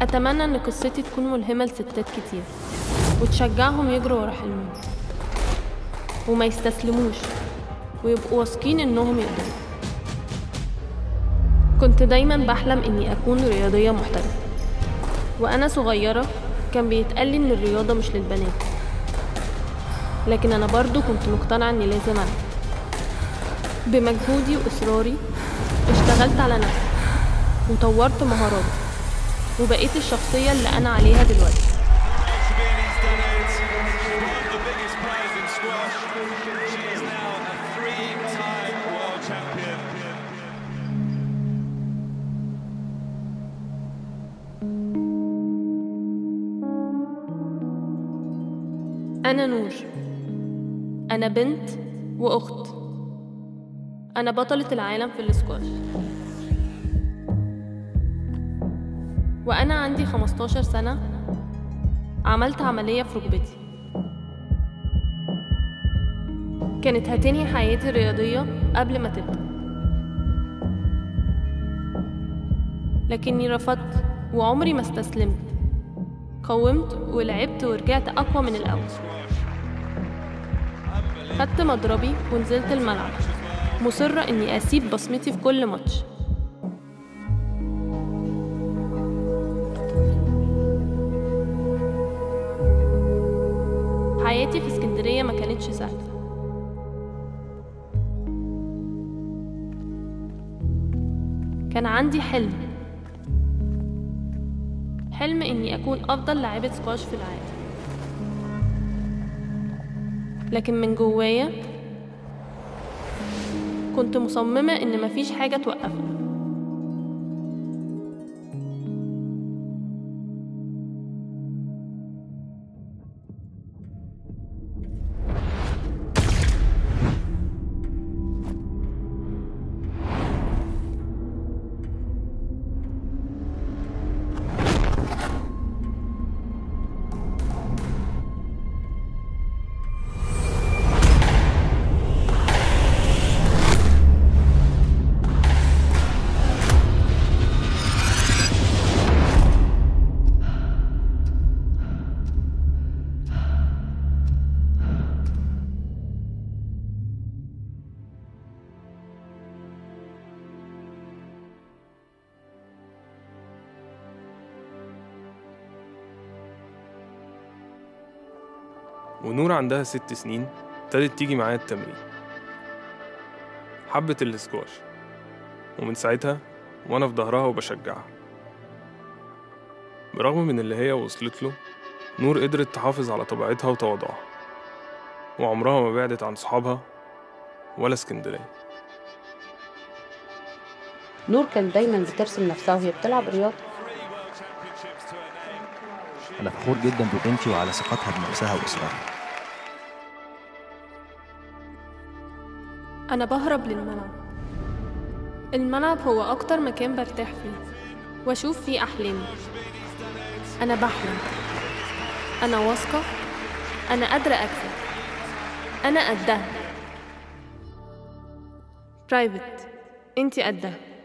أتمنى إن قصتي تكون ملهمة لستات كتير وتشجعهم يجروا ورا حلمهم وما يستسلموش ويبقوا واثقين إنهم يقدروا كنت دايما بحلم إني أكون رياضية محترفة وأنا صغيرة كان بيتقالي إن الرياضة مش للبنات لكن أنا برضو كنت مقتنعة إني لازم ألعب بمجهودي وإصراري اشتغلت على نفسي وطورت مهاراتي وبقيت الشخصية اللي أنا عليها دلوقتي Sabini's done it. She won the biggest prize in squash. She is now a three-time world champion. أنا نور أنا بنت وأخت أنا بطلة العالم في الاسكواش وأنا عندي 15 سنة عملت عملية في ركبتي كانت هتنهي حياتي الرياضية قبل ما تبدأ لكني رفضت وعمري ما استسلمت قومت ولعبت ورجعت أقوى من الأول خدت مضربي ونزلت الملعب مصرة إني أسيب بصمتي في كل ماتش حياتي في اسكندرية ما كانتش سهلة كان عندي حلم حلم إني أكون أفضل لاعبة سكواش في العالم لكن من جوايا كنت مصممة إن مفيش حاجة توقفني ونور عندها ست سنين ابتدت تيجي معايا التمرين حبت الاسكواش ومن ساعتها وانا في ظهرها وبشجعها برغم من اللي هي وصلت له نور قدرت تحافظ على طبيعتها وتواضعها وعمرها ما بعدت عن صحابها ولا اسكندرية نور كانت دايما بترسم نفسها وهي بتلعب رياضة أنا فخور جدا ببنتي وعلى ثقتها بنفسها وإصرارها أنا بهرب للملعب الملعب هو أكتر مكان برتاح فيه وأشوف فيه أحلامي أنا بحلم أنا واثقة أنا قادرة أكسب أنا قدها برايفت انتي قدها